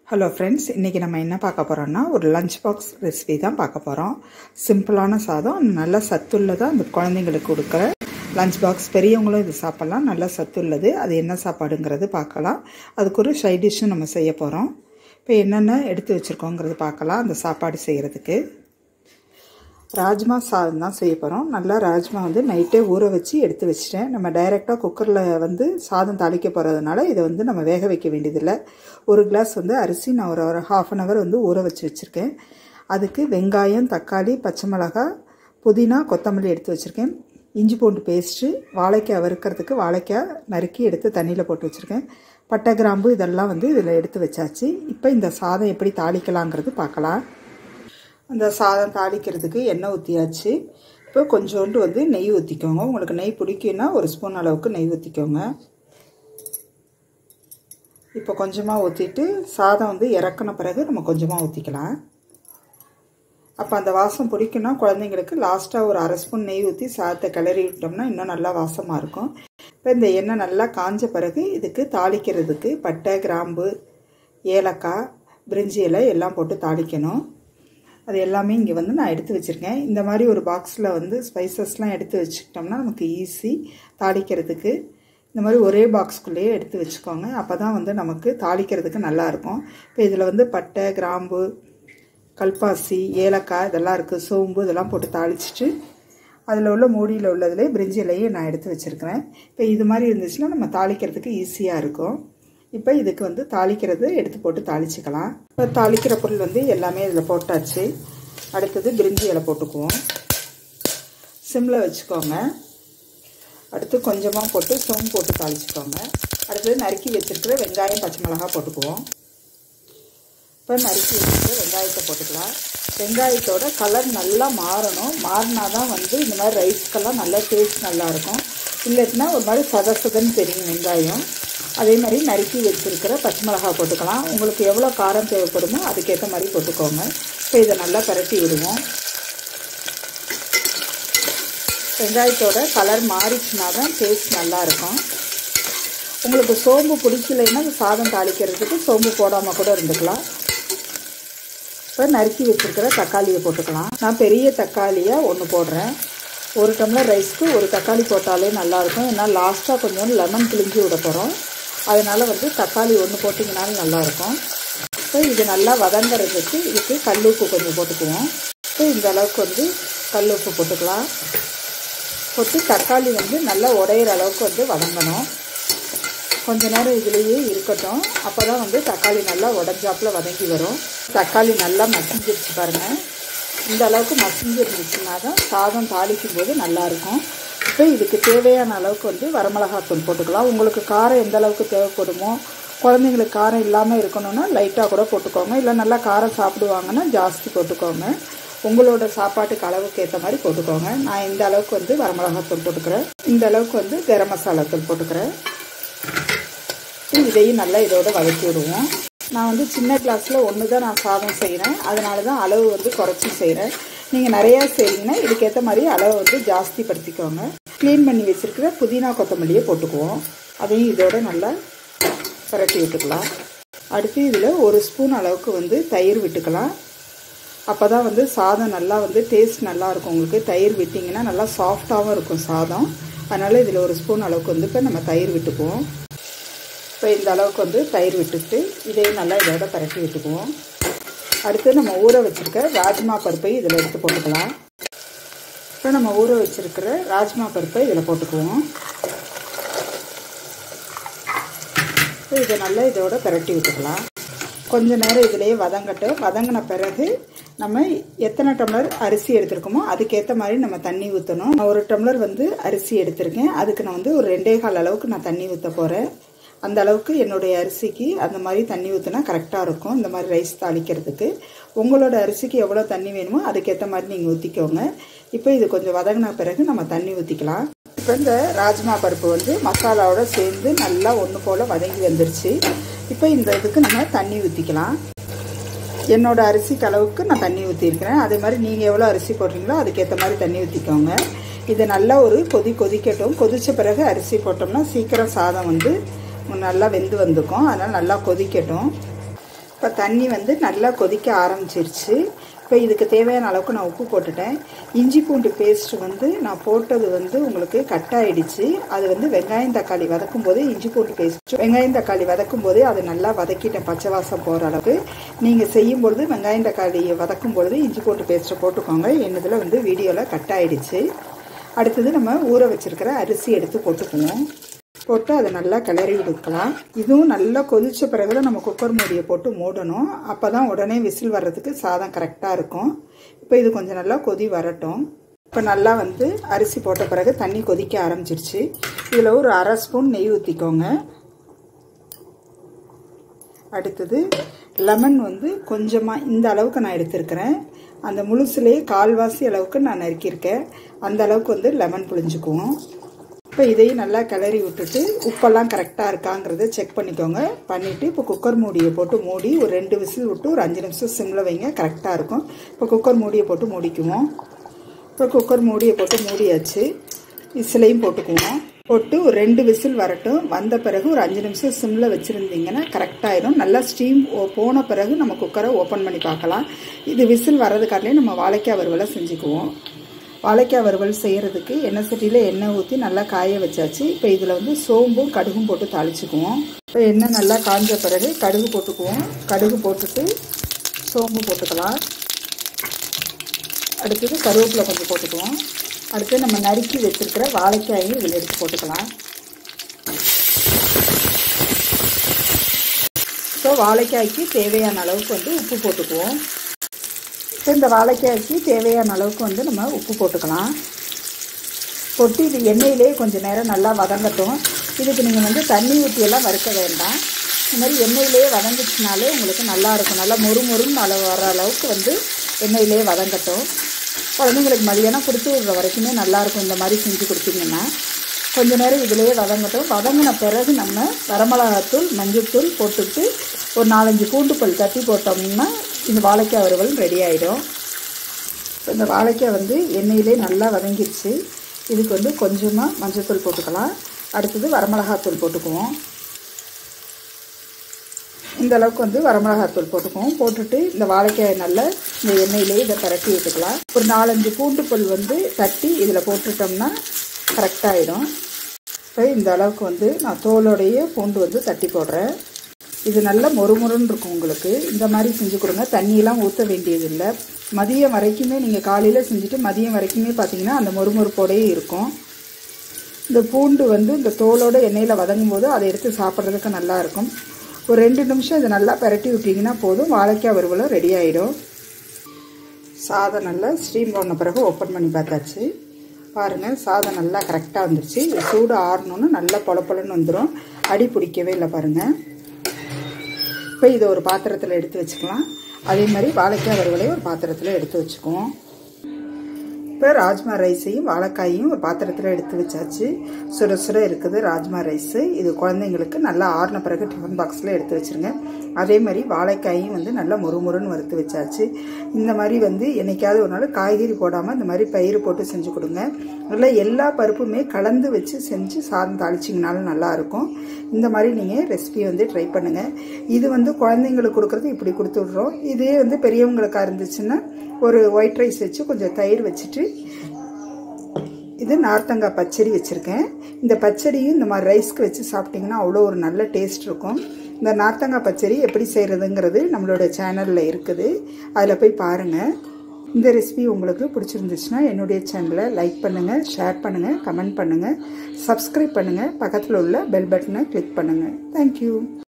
hello friends இன்றைக்கி நம்ம என்ன பார்க்க போகிறோம்னா ஒரு லஞ்ச் பாக்ஸ் ரெசிபி தான் பார்க்க போகிறோம் சிம்பிளான சாதம் நல்ல சத்துள்ளதாக அந்த குழந்தைங்களுக்கு கொடுக்குற லஞ்ச் பாக்ஸ் பெரியவங்களும் இது சாப்பிட்லாம் நல்ல சத்துள்ளது அது என்ன சாப்பாடுங்கிறது பார்க்கலாம் அதுக்கு ஒரு சைட் டிஷ்ஷும் நம்ம செய்ய போகிறோம் இப்போ என்னென்ன எடுத்து வச்சுருக்கோங்கிறது பார்க்கலாம் அந்த சாப்பாடு செய்கிறதுக்கு ராஜ்மா சாதம் தான் செய்ய போகிறோம் நல்லா ராஜ்மா வந்து நைட்டே ஊற வச்சு எடுத்து வச்சிட்டேன் நம்ம டைரெக்டாக குக்கரில் வந்து சாதம் தாளிக்க போகிறதுனால இதை வந்து நம்ம வேக வைக்க வேண்டியதில்லை ஒரு கிளாஸ் வந்து அரிசி நான் ஒரு ஒரு ஹாஃப் அன் ஹவர் வந்து ஊற வச்சு வச்சுருக்கேன் அதுக்கு வெங்காயம் தக்காளி பச்சை மிளகாய் புதினா கொத்தமல்லி எடுத்து வச்சுருக்கேன் இஞ்சி பூண்டு பேஸ்ட்டு வாழைக்காய் வறுக்கிறதுக்கு வாழைக்காய் நறுக்கி எடுத்து தண்ணியில் போட்டு வச்சுருக்கேன் பட்டை கிராம்பு இதெல்லாம் வந்து இதில் எடுத்து வச்சாச்சு இப்போ இந்த சாதம் எப்படி தாளிக்கலாங்கிறது பார்க்கலாம் அந்த சாதம் தாளிக்கிறதுக்கு எண்ணெய் ஊற்றியாச்சு இப்போ கொஞ்சோண்டு வந்து நெய் ஊற்றிக்கோங்க உங்களுக்கு நெய் பிடிக்குன்னா ஒரு ஸ்பூன் அளவுக்கு நெய் ஊற்றிக்கோங்க இப்போ கொஞ்சமாக ஊற்றிட்டு சாதம் வந்து இறக்குன பிறகு நம்ம கொஞ்சமாக ஊற்றிக்கலாம் அப்போ அந்த வாசம் பிடிக்குன்னா குழந்தைங்களுக்கு லாஸ்ட்டாக ஒரு அரை ஸ்பூன் நெய் ஊற்றி சாதத்தை கிளறி விட்டோம்னா இன்னும் நல்லா வாசமாக இருக்கும் இப்போ இந்த எண்ணெய் நல்லா காஞ்ச பிறகு இதுக்கு தாளிக்கிறதுக்கு பட்டை கிராம்பு ஏலக்காய் பிரிஞ்சி இலை எல்லாம் போட்டு தாளிக்கணும் அது எல்லாமே இங்கே வந்து நான் எடுத்து வச்சுருக்கேன் இந்த மாதிரி ஒரு பாக்ஸில் வந்து ஸ்பைசஸ்லாம் எடுத்து வச்சுக்கிட்டோம்னா நமக்கு ஈஸி தாளிக்கிறதுக்கு இந்த மாதிரி ஒரே பாக்ஸ்குள்ளேயே எடுத்து வச்சுக்கோங்க அப்போ தான் வந்து நமக்கு தாளிக்கிறதுக்கு நல்லாயிருக்கும் இப்போ இதில் வந்து பட்டை கிராம்பு கல்பாசி ஏலக்காய் இதெல்லாம் இருக்குது சோம்பு இதெல்லாம் போட்டு தாளிச்சிட்டு அதில் உள்ள மூடியில் உள்ளதுலேயே பிரிஞ்சி இலையை நான் எடுத்து வச்சுருக்கிறேன் இப்போ இது மாதிரி இருந்துச்சுன்னா நம்ம தாளிக்கிறதுக்கு ஈஸியாக இருக்கும் இப்போ இதுக்கு வந்து தாளிக்கிறது எடுத்து போட்டு தாளிச்சிக்கலாம் இப்போ தாளிக்கிற பொருள் வந்து எல்லாமே இதில் போட்டாச்சு அடுத்தது பிரிஞ்சி இலை போட்டுக்குவோம் சிம்மில் வச்சுக்கோங்க அடுத்து கொஞ்சமாக போட்டு சோம்பு போட்டு தாளிச்சுக்கோங்க அடுத்தது நறுக்கி வச்சுருக்கிற வெங்காயம் பச்சை மிளகா போட்டுக்குவோம் இப்போ நறுக்கி வச்சுருக்கிற வெங்காயத்தை போட்டுக்கலாம் வெங்காயத்தோட கலர் நல்லா மாறணும் மாறினா தான் வந்து இந்த மாதிரி ரைஸ்க்கெல்லாம் நல்லா டேஸ்ட் நல்லாயிருக்கும் இல்லைன்னா ஒரு மாதிரி சத சதன்னு தெரியும் வெங்காயம் அதே மாதிரி நறுக்கி வச்சுருக்கிற பச்சை மிளகா போட்டுக்கலாம் உங்களுக்கு எவ்வளோ காரம் தேவைப்படுமோ அதுக்கேற்ற மாதிரி போட்டுக்கோங்க இப்போ இதை நல்லா பரட்டி விடுவோம் வெங்காயத்தோட கலர் மாறிச்சுனா தான் டேஸ்ட் நல்லாயிருக்கும் உங்களுக்கு சோம்பு பிடிக்கலைன்னா சாதம் தாளிக்கிறதுக்கு சோம்பு போடாமல் கூட இருந்துக்கலாம் இப்போ நறுக்கி வச்சுருக்கிற தக்காளியை போட்டுக்கலாம் நான் பெரிய தக்காளியாக ஒன்று போடுறேன் ஒரு டம்ளர் ரைஸ்க்கு ஒரு தக்காளி போட்டாலே நல்லாயிருக்கும் ஏன்னா லாஸ்ட்டாக கொஞ்சம் லெமன் பிழிஞ்சு விட போகிறோம் அதனால் வந்து தக்காளி ஒன்று போட்டிங்கனாலும் நல்லாயிருக்கும் இப்போ இது நல்லா வதங்கிறதுக்கு இதுக்கு கல் உப்பு கொஞ்சம் போட்டுக்குவோம் இப்போ இந்த அளவுக்கு வந்து கல் உப்பு போட்டுக்கலாம் போட்டு தக்காளி வந்து நல்லா உடையிற அளவுக்கு வந்து வதங்கணும் கொஞ்ச நேரம் இதுலேயே இருக்கட்டும் அப்போ தான் வந்து தக்காளி நல்லா உடஞ்சாப்பில் வதங்கி வரும் தக்காளி நல்லா மசிஞ்சிருச்சு பாருங்கள் இந்த அளவுக்கு மசிஞ்சு இருந்துச்சுன்னா தான் சாதம் தாளிக்கும் போது நல்லாயிருக்கும் இப்போ இதுக்கு தேவையான அளவுக்கு வந்து வரமிளகாத்தூள் போட்டுக்கலாம் உங்களுக்கு காரம் எந்த அளவுக்கு தேவைப்படுமோ குழந்தைங்களுக்கு காரம் இல்லாமல் இருக்கணும்னா லைட்டாக கூட போட்டுக்கோங்க இல்லை நல்லா காரம் சாப்பிடுவாங்கன்னா ஜாஸ்தி போட்டுக்கோங்க உங்களோட சாப்பாட்டுக்கு அளவுக்கு ஏற்ற மாதிரி போட்டுக்கோங்க நான் இந்த அளவுக்கு வந்து வரமிளகாத்தூள் போட்டுக்கிறேன் இந்த அளவுக்கு வந்து கரம் மசாலா தூள் போட்டுக்கிறேன் இதையும் நல்லா இதோட வதக்கி விடுவோம் நான் வந்து சின்ன கிளாஸில் ஒன்று தான் நான் சாதம் செய்கிறேன் அதனால தான் அளவு வந்து குறைச்சி செய்கிறேன் நீங்கள் நிறையா செய்கிறீங்கன்னா இதுக்கேற்ற மாதிரி அளவை வந்து ஜாஸ்தி படுத்திக்கோங்க க்ளீன் பண்ணி வச்சுருக்கிற புதினா கொத்தமல்லியை போட்டுக்குவோம் அதையும் இதோட நல்லா பரட்டி விட்டுக்கலாம் அடுத்து இதில் ஒரு ஸ்பூன் அளவுக்கு வந்து தயிர் விட்டுக்கலாம் அப்போ தான் வந்து சாதம் நல்லா வந்து டேஸ்ட் நல்லா இருக்கும் உங்களுக்கு தயிர் விட்டிங்கன்னா நல்லா சாஃப்டாகவும் இருக்கும் சாதம் அதனால் இதில் ஒரு ஸ்பூன் அளவுக்கு வந்து இப்போ நம்ம தயிர் விட்டுக்குவோம் இப்போ இந்த அளவுக்கு வந்து தயிர் விட்டுட்டு இதையும் நல்லா இதோட பரட்டி விட்டுக்குவோம் அடுத்து நம்ம ஊற வச்சுருக்க ராஜ்மா பருப்பை இதில் எடுத்து போட்டுக்கலாம் இப்போ நம்ம ஊற வச்சுருக்கிற ராஜ்மா பருப்பை இதில் போட்டுக்குவோம் இப்போ இதை நல்லா இதோட பரட்டி விட்டுக்கலாம் கொஞ்ச நேரம் இதிலேயே வதங்கட்டும் வதங்கின பிறகு நம்ம எத்தனை டம்ளர் அரிசி எடுத்திருக்கோமோ அதுக்கேற்ற மாதிரி நம்ம தண்ணி ஊற்றணும் நான் ஒரு டம்ளர் வந்து அரிசி எடுத்திருக்கேன் அதுக்கு நான் வந்து ஒரு ரெண்டே கால் அளவுக்கு நான் தண்ணி ஊற்ற போகிறேன் அந்த அளவுக்கு என்னுடைய அரிசிக்கு அந்த மாதிரி தண்ணி ஊற்றினா கரெக்டாக இருக்கும் இந்த மாதிரி ரைஸ் தாளிக்கிறதுக்கு உங்களோட அரிசிக்கு எவ்வளோ தண்ணி வேணுமோ அதுக்கேற்ற மாதிரி நீங்கள் ஊற்றிக்கோங்க இப்போ இது கொஞ்சம் வதங்கின பிறகு நம்ம தண்ணி ஊற்றிக்கலாம் இப்போ இந்த ராஜ்மா பருப்பு வந்து மசாலாவோட சேர்ந்து நல்லா ஒன்று போல் வதங்கி வந்துருச்சு இப்போ இந்த இதுக்கு நம்ம தண்ணி ஊற்றிக்கலாம் என்னோட அரிசிக்கு அளவுக்கு நான் தண்ணி ஊற்றிருக்கிறேன் அதே மாதிரி நீங்கள் எவ்வளோ அரிசி போடுறீங்களோ அதுக்கேற்ற மாதிரி தண்ணி ஊற்றிக்கோங்க இது நல்லா ஒரு கொதி கொதிக்கட்டும் கொதித்த பிறகு அரிசி போட்டோம்னா சீக்கிரம் சாதம் வந்து நல்லா வெந்து வந்துக்கும் அதனால் நல்லா கொதிக்கட்டும் இப்போ இப்போ தண்ணி வந்து நல்லா கொதிக்க ஆரம்பிச்சிருச்சு இப்போ இதுக்கு தேவையான அளவுக்கு நான் உப்பு போட்டுட்டேன் இஞ்சி பூண்டு பேஸ்ட் வந்து நான் போட்டது வந்து உங்களுக்கு கட் ஆயிடுச்சு அது வந்து வெங்காயம் தக்காளி வதக்கும் போது இஞ்சி பூண்டு பேஸ்ட் வெங்காயம் தக்காளி வதக்கும் போது அது நல்லா வதக்கிட்டேன் பச்சை வாசம் போகிற அளவுக்கு நீங்கள் செய்யும் பொழுது வெங்காயம் தக்காளி வதக்கும் பொழுது இஞ்சி பூண்டு பேஸ்ட்டை போட்டுக்கோங்க என்னதில் வந்து வீடியோவில் கட் ஆயிடுச்சு அடுத்தது நம்ம ஊற வச்சிருக்கிற அரிசி எடுத்து போட்டுக்குவோம் போட்டு அதை நல்லா கிளறி விடுக்கலாம் இதுவும் நல்லா கொதிச்ச பிறகு நம்ம குக்கர் மூடியை போட்டு மூடணும் அப்போ தான் உடனே விசில் வர்றதுக்கு சாதம் கரெக்டாக இருக்கும் இப்போ இது கொஞ்சம் நல்லா கொதி வரட்டும் இப்போ நல்லா வந்து அரிசி போட்ட பிறகு தண்ணி கொதிக்க ஆரம்பிச்சிருச்சு இதில் ஒரு அரை ஸ்பூன் நெய் ஊற்றிக்கோங்க அடுத்தது லெமன் வந்து கொஞ்சமாக இந்த அளவுக்கு நான் எடுத்திருக்கிறேன் அந்த முழுசுலேயே கால்வாசி அளவுக்கு நான் நறுக்கியிருக்கேன் அந்த அளவுக்கு வந்து லெமன் புழிஞ்சுக்குவோம் இப்போ இதையும் நல்லா கிளறி விட்டுட்டு உப்பெல்லாம் கரெக்டாக இருக்காங்கிறத செக் பண்ணிக்கோங்க பண்ணிவிட்டு இப்போ குக்கர் மூடியை போட்டு மூடி ஒரு ரெண்டு விசில் விட்டு ஒரு அஞ்சு நிமிஷம் சிம்மில் வைங்க கரெக்டாக இருக்கும் இப்போ குக்கர் மூடியை போட்டு மூடிக்குவோம் இப்போ குக்கர் மூடியை போட்டு மூடியாச்சு விசிலையும் போட்டுக்குவோம் போட்டு ஒரு ரெண்டு விசில் வரட்டும் வந்த பிறகு ஒரு அஞ்சு நிமிஷம் சிம்மில் வச்சுருந்தீங்கன்னா கரெக்டாயிடும் நல்லா ஸ்டீம் போன பிறகு நம்ம குக்கரை ஓப்பன் பண்ணி பார்க்கலாம் இது விசில் வர்றதுக்காரலே நம்ம வாழைக்காய் வறுவலை செஞ்சுக்குவோம் வாழைக்காய் வறுவல் செய்கிறதுக்கு எண்ணெய் சட்டியில் எண்ணெய் ஊற்றி நல்லா காய வச்சாச்சு இப்போ இதில் வந்து சோம்பும் கடுகும் போட்டு தாளிச்சுக்குவோம் இப்போ எண்ணெய் நல்லா காஞ்ச பிறகு கடுகு போட்டுக்குவோம் கடுகு போட்டுட்டு சோம்பு போட்டுக்கலாம் அடுத்தது கருவேப்பிலை கொஞ்சம் போட்டுக்குவோம் அடுத்து நம்ம நறுக்கி வச்சுருக்கிற வாழைக்காயும் இதில் எடுத்து போட்டுக்கலாம் ஸோ வாழைக்காய்க்கு தேவையான அளவுக்கு வந்து உப்பு போட்டுக்குவோம் இப்போ இந்த வாழைக்காய்க்கு தேவையான அளவுக்கு வந்து நம்ம உப்பு போட்டுக்கலாம் கொட்டி இது எண்ணெயிலே கொஞ்சம் நேரம் நல்லா வதங்கட்டும் இதுக்கு நீங்கள் வந்து தண்ணி ஊற்றியெல்லாம் வறுக்க வேண்டாம் இந்த மாதிரி எண்ணெயிலே வதங்கிச்சுனாலே உங்களுக்கு நல்லா இருக்கும் நல்லா மொறு மொறுன்னு அளவு வர அளவுக்கு வந்து எண்ணெயிலே வதங்கட்டும் குழந்தைங்களுக்கு மதியானம் கொடுத்து விடுற வரைக்குமே நல்லாயிருக்கும் இந்த மாதிரி செஞ்சு கொடுத்தீங்கன்னா கொஞ்ச நேரம் இதிலேயே வதங்கட்டும் வதங்கின பிறகு நம்ம வரமிளகாத்தூள் மஞ்சள்தூள் போட்டுட்டு ஒரு நாலஞ்சு பூண்டுப்பல் தட்டி போட்டோம்னா இந்த வாழைக்காய் வறுவல் ரெடி ஆகிடும் இந்த வாழைக்காய் வந்து எண்ணெயிலே நல்லா வதங்கிடுச்சு இதுக்கு வந்து கொஞ்சமாக மஞ்சள்தூள் போட்டுக்கலாம் அடுத்தது வரமிளகாத்தூள் போட்டுக்குவோம் இந்த அளவுக்கு வந்து வரமிளகாத்தூள் போட்டுக்குவோம் போட்டுட்டு இந்த வாழைக்காயை நல்லா இந்த எண்ணெயிலே இதை பரட்டி விட்டுக்கலாம் ஒரு நாலஞ்சு பூண்டு பல் வந்து தட்டி இதில் போட்டுட்டோம்னா கரெக்டாகிடும் இப்போ இந்த அளவுக்கு வந்து நான் தோலோடைய பூண்டு வந்து தட்டி போடுறேன் இது நல்லா மொறுமொறுன்னு இருக்கும் உங்களுக்கு இந்த மாதிரி செஞ்சு கொடுங்க தண்ணியெல்லாம் ஊற்ற வேண்டியதில்லை மதியம் வரைக்குமே நீங்கள் காலையில் செஞ்சுட்டு மதியம் வரைக்குமே பார்த்தீங்கன்னா அந்த மொறுமொறுப்போடையே இருக்கும் இந்த பூண்டு வந்து இந்த தோலோட எண்ணெயில் வதங்கும் போது அதை எடுத்து சாப்பிட்றதுக்கு நல்லா இருக்கும் ஒரு ரெண்டு நிமிஷம் இதை நல்லா பரட்டி விட்டிங்கன்னா போதும் வாழைக்காய் வறுவலும் ரெடி ஆகிடும் சாதம் நல்லா ஸ்டீம் பண்ண பிறகு ஓப்பன் பண்ணி பார்த்தாச்சு பாருங்கள் சாதம் நல்லா கரெக்டாக வந்துருச்சு இது சூடு ஆறணுன்னு நல்லா பொல பொலன்னு வந்துடும் அடி பிடிக்கவே இல்லை பாருங்கள் இப்போ இதை ஒரு பாத்திரத்தில் எடுத்து வச்சுக்கலாம் அதே மாதிரி வாழைக்காய் வறுவலையும் ஒரு பாத்திரத்தில் எடுத்து வச்சுக்குவோம் இப்போ ராஜ்மா ரைஸையும் வாழைக்காயையும் ஒரு பாத்திரத்தில் எடுத்து வச்சாச்சு சுட சுட இருக்குது ராஜ்மா ரைஸு இது குழந்தைங்களுக்கு நல்லா ஆறின பிறகு டிஃபன் பாக்ஸில் எடுத்து வச்சுருங்க அதே மாதிரி வாழைக்காயும் வந்து நல்லா முறுமுறுன்னு வறுத்து வச்சாச்சு இந்த மாதிரி வந்து என்னைக்காவது ஒரு நாள் காய்கறி போடாமல் இந்த மாதிரி பயிர் போட்டு செஞ்சு கொடுங்க இல்லை எல்லா பருப்புமே கலந்து வச்சு செஞ்சு சாதம் தாளிச்சிங்கனாலும் நல்லாயிருக்கும் இந்த மாதிரி நீங்கள் ரெசிபி வந்து ட்ரை பண்ணுங்கள் இது வந்து குழந்தைங்களுக்கு கொடுக்குறது இப்படி கொடுத்து விட்றோம் இதே வந்து பெரியவங்களுக்கா இருந்துச்சுன்னா ஒரு ஒயிட் ரைஸ் வச்சு கொஞ்சம் தயிர் வச்சுட்டு இது நார்த்தங்காய் பச்சடி வச்சுருக்கேன் இந்த பச்சடியும் இந்த மாதிரி ரைஸ்க்கு வச்சு சாப்பிட்டிங்கன்னா அவ்வளோ ஒரு நல்ல டேஸ்ட் இருக்கும் இந்த நார்த்தங்காய் பச்சடி எப்படி செய்கிறதுங்கிறது நம்மளோட சேனலில் இருக்குது அதில் போய் பாருங்கள் இந்த ரெசிபி உங்களுக்கு பிடிச்சிருந்துச்சுன்னா என்னுடைய சேனலை லைக் பண்ணுங்கள் ஷேர் பண்ணுங்கள் கமெண்ட் பண்ணுங்கள் சப்ஸ்கிரைப் பண்ணுங்கள் பக்கத்தில் உள்ள பெல் பட்டனை கிளிக் பண்ணுங்கள் தேங்க்யூ